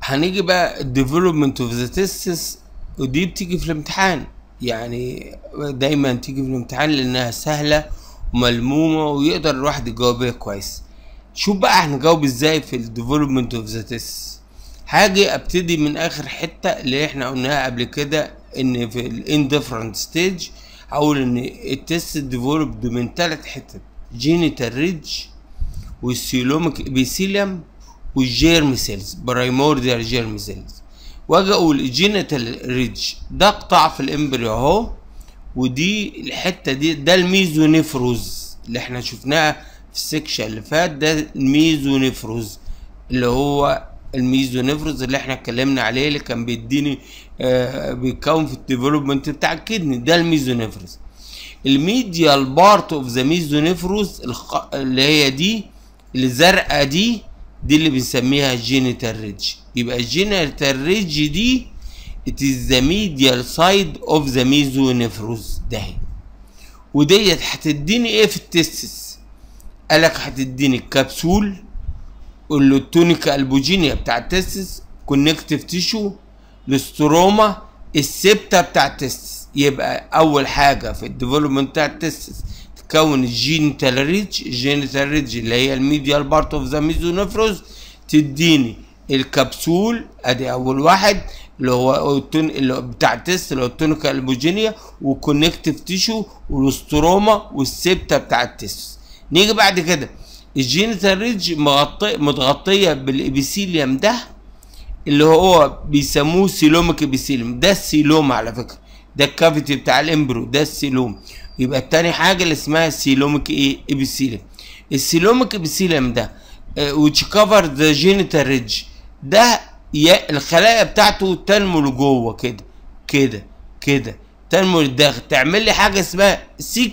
هنيجي بقى الديفلوبمنت اوف ذا تيستس ودي بتيجي في الامتحان يعني دايما تيجي في الامتحان لانها سهله وملمومه ويقدر الواحد يجاوب بيها كويس شوف بقى هنجاوب ازاي في الديفلوبمنت اوف ذا تيست هاجي ابتدي من اخر حته اللي احنا قلناها قبل كده ان في الاندفرنت ستيج هقول ان التيست ديفلوبد من ثلاث حتت جينيتال ريدج والسيلوميك ابيثيليوم والجيرم سيلز برايمورديال جيرم سيلز واجي اقول الجينيتال ريدج ده قطاع في الامبريو اهو ودي الحته دي ده الميزونيفروز اللي احنا شفناها في السكشن اللي فات ده الميزونيفروز اللي هو الميزونيفروز اللي احنا اتكلمنا عليه اللي كان بيديني آه بيتكون في الديفلوبمنت بتاع الكدني ده الميزونيفروز الميديال بارت اوف ذا ميزونيفروز اللي هي دي اللي زرقاء دي دي اللي بنسميها جينيتال ريدج يبقى الجينيتال ريدج دي it is the medial side of the mesonephros ده وديت هتديني ايه في التستس قالك هتديني الكبسول اللوتونيكا البوجينيا بتاع التستس كونكتيف تيشو الاستروما السبتة بتاع التستس يبقى اول حاجة في الديفلوبمنت بتاع التستس تكون الجينيتال ريدج الجينيتال ريدج اللي هي الميديال بارت اوف ذا ميزونيفروز تديني الكبسول ادي اول واحد اللي هو التون اللي بتاع التست اللي هو التونيكا البوجينيا والكونكتيف تيشو والاستروما والسبتة بتاع التست نيجي بعد كده الجينيتال ريدج مغطي متغطيه بالابيثيليوم ده اللي هو بيسموه سيلوميك ابيثيليوم ده السيلوم على فكره ده الكافيتي بتاع الامبرو ده السيلوم يبقى التاني حاجه اللي اسمها سيلوميك ايه ابيثيليوم السيلوميك ابيثيليوم ده which cover the genital ridge ده الخلايا بتاعته تنمو لجوه كده كده كده تنمو للداخل تعمل لي حاجه اسمها 6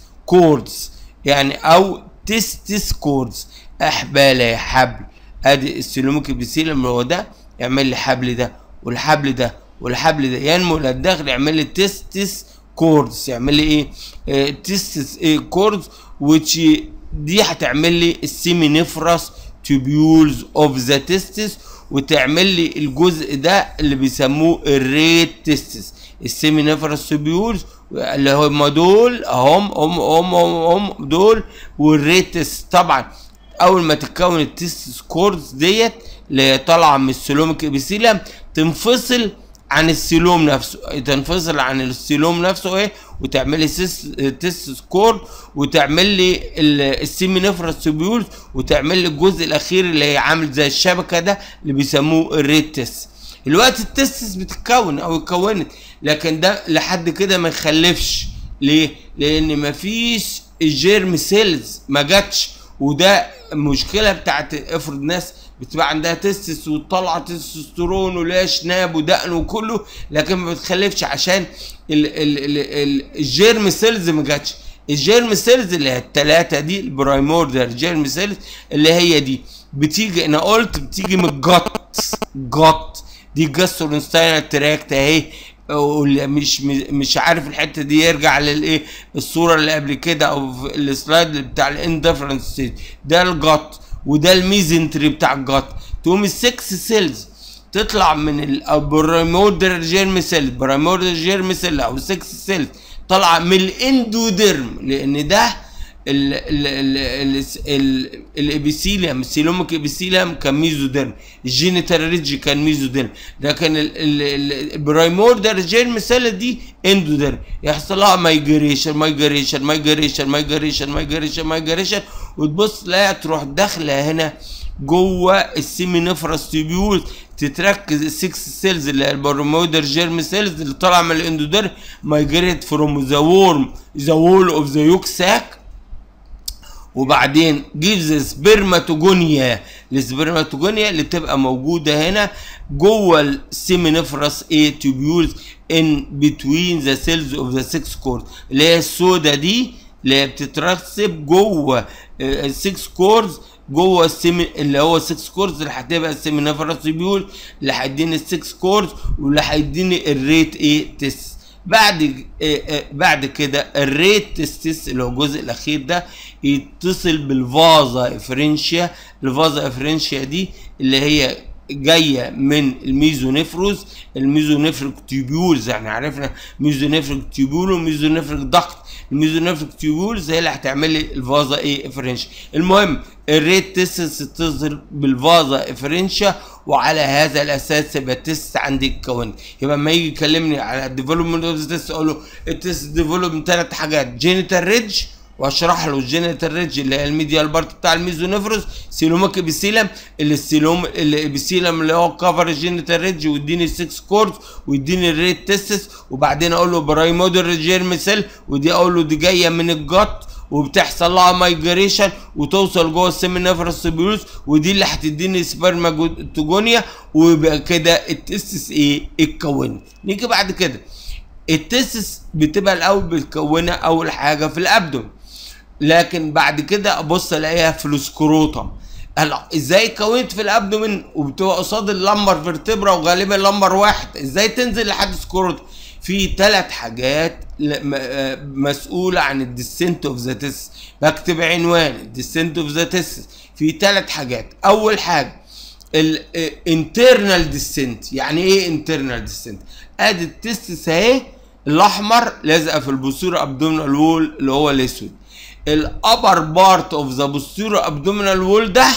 كوردز يعني او تستس كوردز احبال حبل ادي السلوميك ابيثيليوم اللي هو ده يعمل لي حبل ده والحبل ده والحبل ده ينمو للداخل يعمل لي تستس كوردز يعمل لي ايه آه تستس إيه كوردز which دي هتعمل لي السيمينيفرس تيبيولز اوف ذا تستس وتعمل لي الجزء ده اللي بيسموه الريت تستس السيمينيفرس تيبيولز اللي هم دول هم هم هم هم, هم دول والريتس طبعا اول ما تتكون التستس كوردز ديت اللي هي طالعه من السلوميك ابيثيليوم تنفصل عن السيلوم نفسه تنفصل عن السيلوم نفسه ايه وتعمل لي تستس كورد وتعمل لي السيمينيفرس تيبيولز وتعمل لي الجزء الاخير اللي هي عامل زي الشبكه ده اللي بيسموه الريتس الوقت التستس بتتكون او اتكونت لكن ده لحد كده ما يخلفش ليه لان مفيش الجيرم سيلز ما جاتش وده المشكله بتاعت افرض ناس بتبقى عندها تستس وتطلع تستوستيرون وليها شناب ودقن وكله لكن ما بتخلفش عشان ال ال ال ال الجيرم سيلز ما جاتش الجيرم سيلز اللي هي الثلاثه دي البرايمورديال جيرم سيلز اللي هي دي بتيجي انا قلت بتيجي من الجت جت دي الجاسترونستاينال تراكت اهي مش مش عارف الحته دي يرجع للايه الصوره اللي قبل كده او السلايد بتاع الاندفرنس ستيج ده الجت وده الميزنتري بتاع الجت تقوم السكس سيلز تطلع من البريموردر جيرم سيل بريموردر جيرم سيل او السكس سيلز طالعه من الاندوديرم لان ده الابيثيليوم السيلوميك ابيثيليوم كان ميزوديرم الجينيتال ريدج كان ميزوديرم لكن البرايموردر جيرم سيل دي اندوديرم يحصل لها مايجريشن مايجريشن مايجريشن مايجريشن مايجريشن مايجريشن وتبص تلاقيها تروح داخله هنا جوه السيمينيفرس تيبيول تتركز السكس سيلز اللي هي البرومودر جيرم سيلز اللي طالعه من الاندوديرم مايجريت فروم ذا وورم ذا وول اوف ذا يوك ساك وبعدين جيفز سبرماتوجونيا السبرماتوجونيا اللي بتبقى موجوده هنا جوه السيمينيفرس اي تيبيولز ان بتوين ذا سيلز اوف ذا سكس كورد اللي هي السودا دي اللي هي بتترسب جوه السكس كوردز جوه السيمي اللي هو 6 كورز اللي هتبقى السيمينيفرس تيبيول اللي هيديني ال 6 كورز واللي هيديني الريت ايه تيست بعد إيه بعد كده الريت تستس اللي هو الجزء الاخير ده يتصل بالفازا افرنشيا الفازا افرنشيا دي اللي هي جايه من الميزونيفروز الميزونيفريك تيبيولز يعني عرفنا ميزونيفريك تيبول وميزونيفريك ضغط الميزونيفريك تيبولز هي اللي هتعمل لي الفازا ايه افرنشا المهم الريت تيستس تظهر بالفازا افرنشا وعلى هذا الاساس يبقى التست عندي اتكونت يبقى لما يجي يكلمني على الديفلوبمنت اوف تيست اقول له التست ديفلوب من ثلاث حاجات جينيتال ريدج واشرح له الجينيتال ريدج اللي هي الميديال بارت بتاع الميزونيفروس سيلوماك ابيثيلم اللي السيلوم الابيثيلم اللي هو كفر الجينيتال ريدج ويديني السكس كورد ويديني الريت تيستس وبعدين اقول له برايمودر جيرم سيل ودي اقول له دي جايه من الجت وبتحصل لها مايجريشن وتوصل جوه السيمينيفرس سيبيولوس ودي اللي هتديني سبرماتوجونيا ويبقى كده التستس ايه اتكونت نيجي بعد كده التستس بتبقى الاول بتكونها اول حاجه في الابدوم لكن بعد كده ابص الاقيها في السكروتم هلا ازاي كونت في الابدومين وبتبقى قصاد اللمبر فيرتبرا وغالبا لمبر واحد ازاي تنزل لحد سكروتم في ثلاث حاجات مسؤوله عن الديسنت اوف ذا تيست بكتب عنوان الديسنت اوف ذا تيست في ثلاث حاجات اول حاجه الانترنال ديسنت يعني ايه انترنال ديسنت ادي التستس اهي الاحمر لازقه في البوستيرو ابدومينال وول اللي هو الاسود الابر بارت اوف ذا بوستيرو ابدومينال وول ده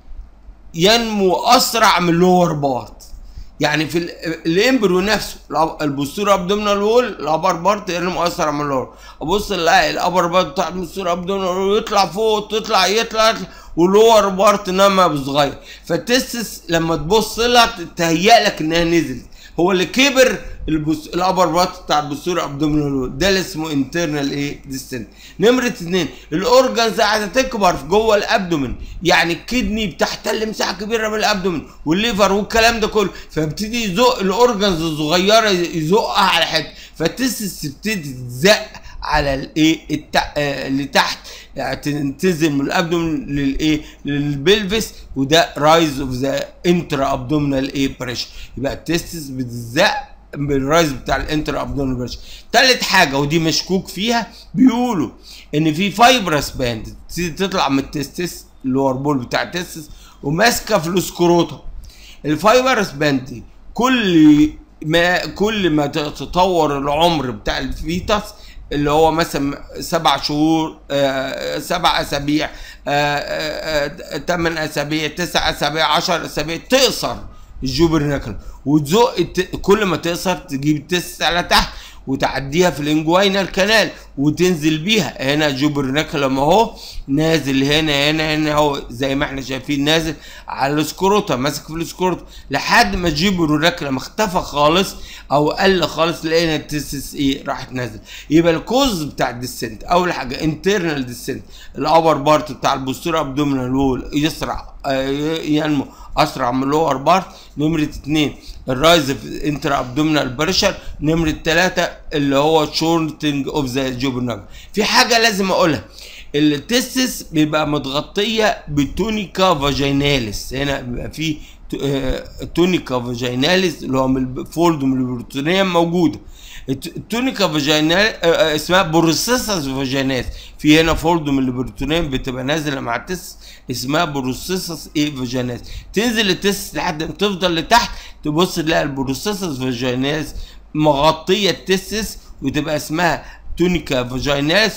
ينمو اسرع من اللور بارت يعني في الامبريو نفسه البوستيرو ابدومينال وول الابر بارت ينمو اسرع من اللور ابص الاقي الابر بارت بتاع البوستيرو ابدومينال وول يطلع فوق تطلع يطلع, يطلع ولور بارت نما صغير فالتستس لما تبص لها تهيأ لك انها نزلت هو اللي كبر البس... الابر بارت بتاع البثور ابدومينال ده اللي اسمه انترنال ايه ديستنت نمره اثنين الاورجنز عايزه تكبر جوه الابدومين يعني الكدني بتحتل مساحه كبيره من الابدومين والليفر والكلام ده كله فيبتدي يزق الاورجنز الصغيره يزقها على حته فالتستس تبتدي تزق على الايه التع... آه اللي تحت يعني تنتزل من الابدومين للايه للبلفس وده رايز اوف ذا انترا ابدومينال ايه بريشر يبقى التستس بتزق بالرايز بتاع الانتر ابدومينال بريشر تالت حاجه ودي مشكوك فيها بيقولوا ان في فايبرس باند تطلع من التستس اللي هو البول بتاع التستس وماسكه في السكروتا الفايبرس باند دي كل ما كل ما تتطور العمر بتاع الفيتس اللي هو مثلا سبع شهور آه سبع اسابيع ثمان آه آه اسابيع تسع اسابيع عشر اسابيع تقصر الجوبرناكل وتزق كل ما تقصر تجيب التست على تحت وتعديها في الانجوينال كانال وتنزل بيها هنا جوبرناكلم اهو نازل هنا هنا هنا اهو زي ما احنا شايفين نازل على السكروتا ماسك في السكروتا لحد ما جوبرناكلم اختفى خالص او قل خالص لقينا التستس ايه راحت نازل يبقى الكوز بتاع الديسنت اول حاجه انترنال ديسنت الابر بارت بتاع البوستير ابدومينال وول يسرع ينمو اسرع من اللور بارت نمره اثنين الرايز في انترا ابدومينال بريشر نمره ثلاثه اللي هو شورتنج اوف ذا جوبرنال في حاجه لازم اقولها التستس بيبقى متغطيه بتونيكا فاجيناليس هنا بيبقى في تونيكا فاجيناليس اللي هو من الفولد من البروتونيوم موجوده التونيكا فاجينال اسمها بروسيسس فاجيناليس في هنا فولد من البروتونيوم بتبقى نازله مع التست اسمها بروسيسس ايه فاجيناليس تنزل التست لحد ما تفضل لتحت تبص تلاقي البروسيسس فاجيناليس مغطيه التستس وتبقى اسمها تونيكا فاجيناليس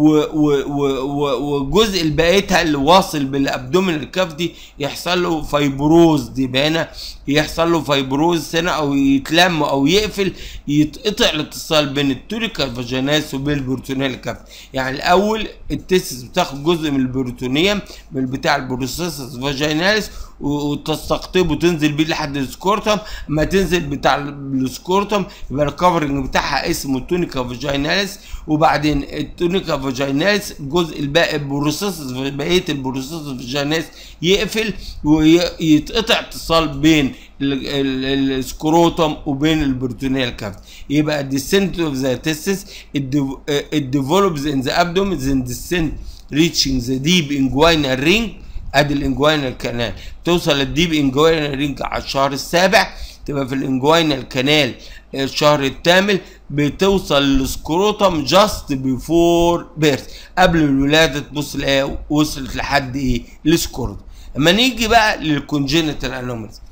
وجزء البقيتها اللي واصل بالابدومينال كافدي يحصل له فايبروز دي باينه يحصل له فايبروز هنا او يتلم او يقفل يتقطع الاتصال بين التونيكا فاجيناليس وبين البروتونيال كافدي يعني الاول التستس بتاخد جزء من البروتونيوم من بتاع البروسيسس فاجيناليس وتستقطبه وتنزل بيه لحد السكورتم اما تنزل بتاع السكورتم يبقى الكفرنج بتاعها اسمه تونيكا فاجيناليس وبعدين التونيكا فاجيناليس الجزء الباقي البروسيسس بقيه البروسيسس فاجيناليس يقفل ويتقطع اتصال بين السكروتم وبين البروتونيال كافت يبقى descent of the testis it, it develops in the abdomen then descent reaching the deep inguinal ring ادي الانجوينال كانال توصل للديب انجوينال رينج على الشهر السابع تبقى في الانجوينال كانال الشهر الثامن بتوصل للسكروتم جاست بيفور بيرث قبل الولاده تبص تلاقيها وصلت لحد ايه السكروتم اما نيجي بقى للكونجينيتال انوماليز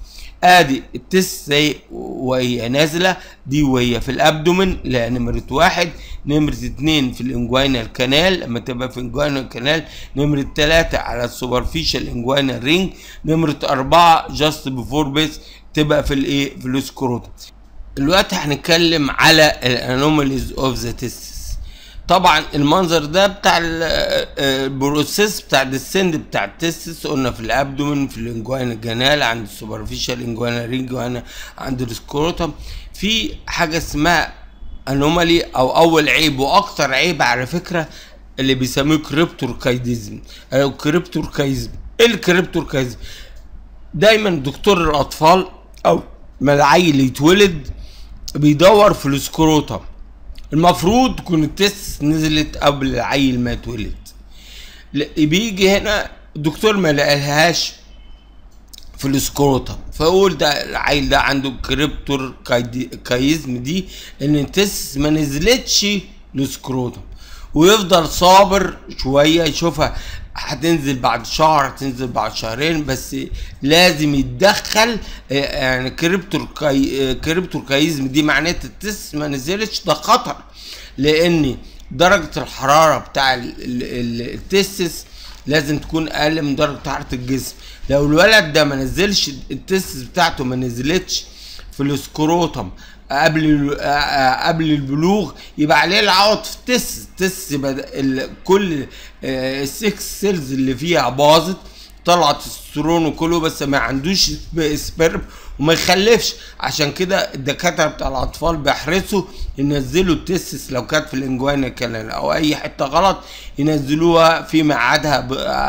ادي التست زي وهي نازله دي وهي في الابدومن لا نمرة واحد نمرة اتنين في الانجوينال كانال لما تبقى في الانجوينال كانال نمرة تلاتة على السوبرفيشال انجوينال رينج نمرة اربعة جاست بيفور بيس تبقى في الايه في السكروتم دلوقتي هنتكلم على الانوماليز اوف ذا تيستس طبعا المنظر ده بتاع البروسيس بتاع الديسند بتاع التستس قلنا في الابدومن في الانجوانا جانال عند السوبرفيشال انجوانا رينج وهنا عند السكروتم في حاجه اسمها انومالي او اول عيب واكتر عيب على فكره اللي بيسموه كريبتوركايديزم او كريبتوركايزم ايه الكريبتوركايزم دايما دكتور الاطفال او ما العيل يتولد بيدور في السكروتم المفروض تكون التست نزلت قبل العيل ما يتولد بيجي هنا الدكتور ما لقاهاش في السكروتم فيقول ده العيل ده عنده كريبتور كايزم دي ان التست ما نزلتش السكروتم ويفضل صابر شويه يشوفها هتنزل بعد شهر هتنزل بعد شهرين بس لازم يتدخل يعني كريبتور كاي كريبتور كايزم دي معناتها التست ما نزلتش ده خطر لان درجه الحراره بتاع التستس لازم تكون اقل من درجه حراره الجسم لو الولد ده ما نزلش التستس بتاعته ما نزلتش في السكروتم قبل قبل البلوغ يبقى عليه العوض في التس التس يبقى كل السكس سيلز اللي فيها باظت طلعت تستوستيرون وكله بس ما عندوش سبرم وما يخلفش عشان كده الدكاتره بتاع الاطفال بيحرصوا ينزلوا التستس لو كانت في الانجوانا كانال او اي حته غلط ينزلوها في ميعادها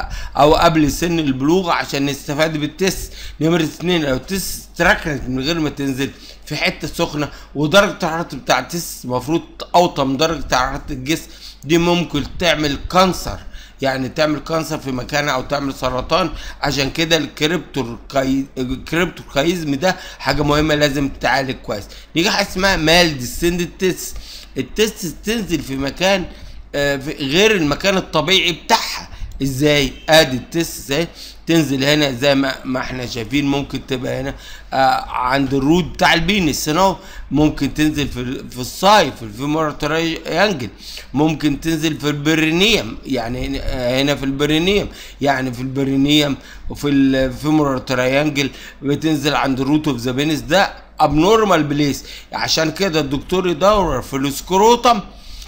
او قبل سن البلوغ عشان نستفاد بالتست نمره اتنين لو التست اتركنت من غير ما تنزل في حته سخنه ودرجه الحراره بتاع التست المفروض اوطى من درجه حراره الجسم دي ممكن تعمل كانسر يعني تعمل كانسر في مكانها او تعمل سرطان عشان كده الكريبتور كاي... الكريبتور كايزم ده حاجه مهمه لازم تتعالج كويس نيجي حاجه اسمها مال ديسند تيست التست تنزل في مكان آه في غير المكان الطبيعي بتاعها ازاي ادي التست ازاي تنزل هنا زي ما, ما احنا شايفين ممكن تبقى هنا آه عند الرود بتاع البينس هنا ممكن تنزل في في الصاي في الفيمور تريانجل ممكن تنزل في البرينيوم يعني هنا في البرينيوم يعني في البرينيوم وفي الفيمور تريانجل بتنزل عند الروت اوف ذا بينس ده ابنورمال بليس عشان كده الدكتور يدور في السكروتم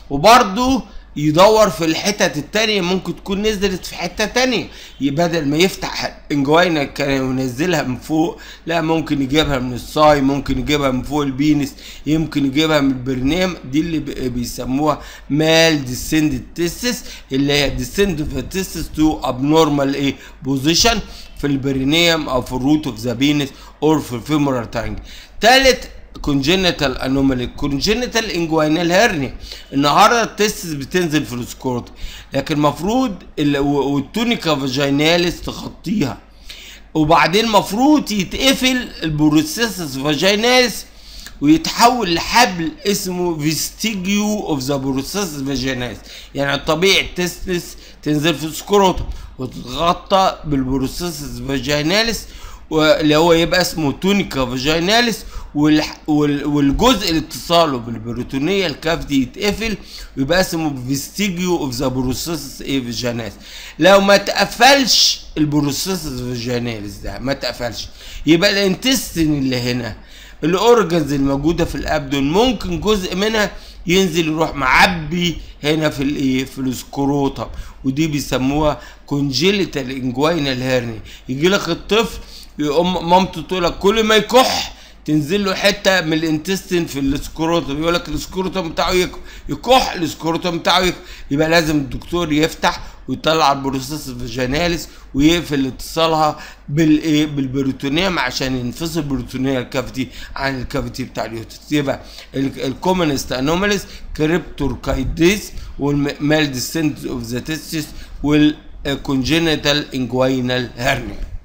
وبرده يدور في الحتت التانية ممكن تكون نزلت في حتة تانية بدل ما يفتح انجوينا كان وينزلها من فوق لا ممكن يجيبها من الصاي ممكن يجيبها من فوق البينس يمكن يجيبها من البرنام دي اللي بيسموها مال ديسند تيستس اللي هي ديسند تيستس تو ابنورمال ايه بوزيشن في البرينيوم او في الروت اوف ذا بينس اور في الفيمورال تانج تالت كونجينيتال انومالي كونجينيتال انجوينال هيرنيا النهارده التستس بتنزل في السكروت لكن المفروض والتونيكا فاجيناليس تغطيها وبعدين المفروض يتقفل البروسيسس فاجيناليس ويتحول لحبل اسمه فيستيجيو اوف ذا بروسيسس فاجيناليس يعني الطبيعي التستس تنزل في السكروتم وتتغطى بالبروسيسس فاجيناليس اللي هو يبقى اسمه تونيكا فاجيناليس والجزء اللي اتصاله بالبروتونيه الكافدي يتقفل ويبقى اسمه فيستيجيو اوف ذا بروسيسس ايه فاجيناليس لو ما تقفلش البروسيسس فاجيناليس ده ما تقفلش يبقى الانتستين اللي هنا الاورجنز الموجوده في الابدون ممكن جزء منها ينزل يروح معبي هنا في الايه في السكروتم ودي بيسموها كونجيليتال انجوينال هيرني يجي لك الطفل يقوم مامته تقول لك كل ما يكح تنزل له حته من الانتستين في السكروتم يقول لك السكروتم بتاعه يكح السكروتم بتاعه يكح يبقى لازم الدكتور يفتح ويطلع البروسيس فاجيناليس ويقفل اتصالها بالايه بالبروتونيوم عشان ينفصل البروتونيوم الكافيتي عن الكافيتي بتاع اليوتس يبقى الكومنست انوماليز كريبتوركايديس والمال ديسنت اوف ذا تيستس والكونجينيتال انجوينال هيرنيا